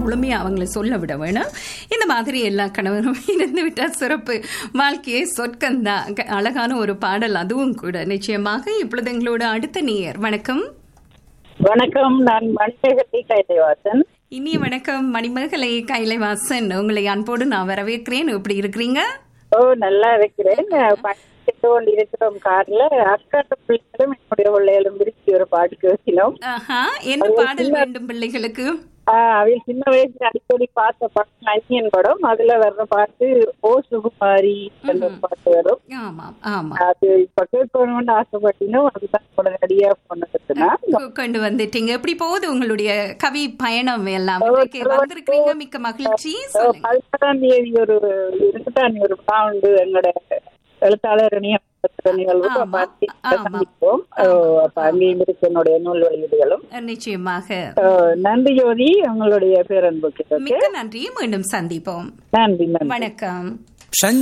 முழுமையா அவங்களை சொல்ல விட வேணும் இந்த மாதிரி எல்லா கணவரும் இருந்து விட்டால் சிறப்பு வாழ்க்கையே சொற்கந்தான் க- அழகான ஒரு பாடல் அதுவும் கூட நிச்சயமாக இப்பொழுது எங்களோட அடுத்த நேயர் வணக்கம் வணக்கம் நான் மணிமேகலை கைதேவாசன் இனிய வணக்கம் மணிமேகலை கைலைவாசன் உங்களை அன்போடு நான் வரவேற்கிறேன் எப்படி இருக்கிறீங்க ஓ நல்லா இருக்கிறேன் பயணித்து கொண்டு இருக்கிறோம் கார்ல அக்காட்ட பிள்ளைகளும் என்னுடைய பிள்ளைகளும் விரும்பி ஒரு பாட்டு கேட்கினோம் ஆஹா என்ன பாடல் வேண்டும் பிள்ளைகளுக்கு அவைய சின்ன வயசுல அடிக்கடி பார்த்த படம் நைனியன் படம் அதுல வர்ற பாட்டு ஓ சுகுமாரி என்ற ஒரு பாட்டு வரும் ஆமாம் ஆமா அது இப்ப கேட்கணும்னு ஆசைப்பட்டினோம் அதுதான் உடனடியா சொன்னதுன்னா கொ- கொண்டு வந்துட்டீங்க எப்படி போகுது உங்களுடைய கவி பயணம் எல்லாம் இன்றைக்கு வந்திருக்கிறீங்க மிக்க மகிழ்ச்சி சொல்லுங்க பதினாறாம் தேதி ஒரு இருபத்தாம் ஒரு பாவுண்டு எங்களோட எழுத்தாளர் இணைய நிகழ்வு ஆமா, அப்ப அங்கே ஆமா. சந்திப்போம் ஓ, அப்ப அங்கேயும் இருக்கு என்னுடைய நூல் வெளியீடுகளும் நிச்சயமாக ஓ, நன்றி ஜோதி உங்களுடைய பேரன்புக்கு மிக்க நன்றி மீண்டும் சந்திப்போம் நன்றி நன்றி வணக்கம்